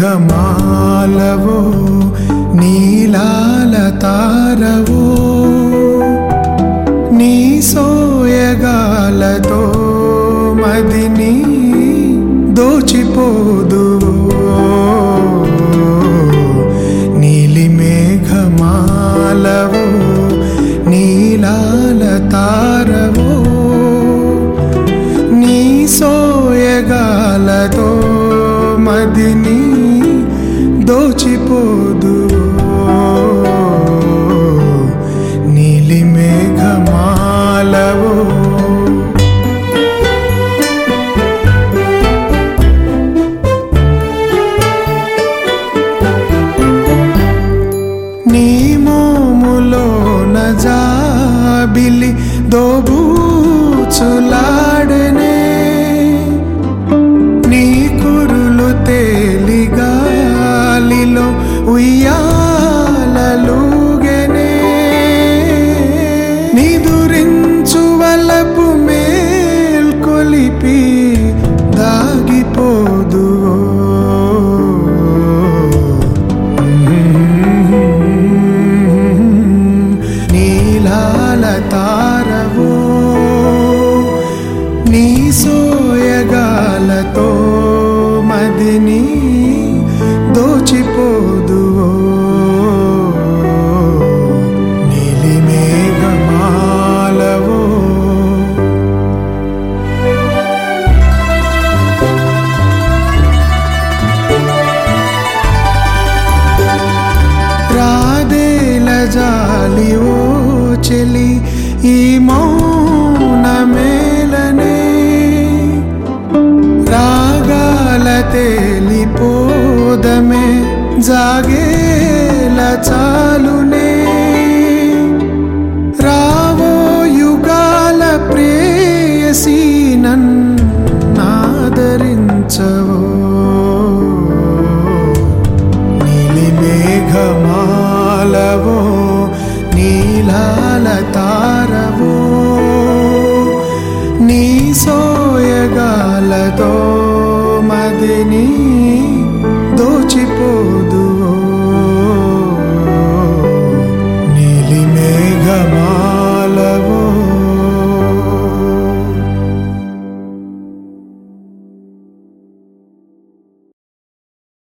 మేఘమాలవో నీలాల తారవో నీ సోయగాలతో మదిని దోచిపోదువో నీలి మేఘమాలవో నీలాల తారవో నీ సోయగాలతో మదిని దోచిపోదు నీలి మేఘమాలవో నీ మోములో నజాబిలి దోబూచులాడనే నీ కురులు తేలిగాలిలో ఉయ్యాలలుగనే నిదురించు వలపు మేల్కొలిపి దాగిపోదువో నీలాల తారవో నీ సోయగాలతో మదిని దోచిపోదువో నీలి మేఘమాలవో రాదేల జాలి ఓ చెలి ఈ మౌన మేలనే రాగాల తేలిపోదమే జాగేల చాలునే రావో యుగాల ప్రేయసీ నన్నాదరించవో నీలి మేఘమాలవో నీలాల తారవో నీ సోయగాలతో మదిని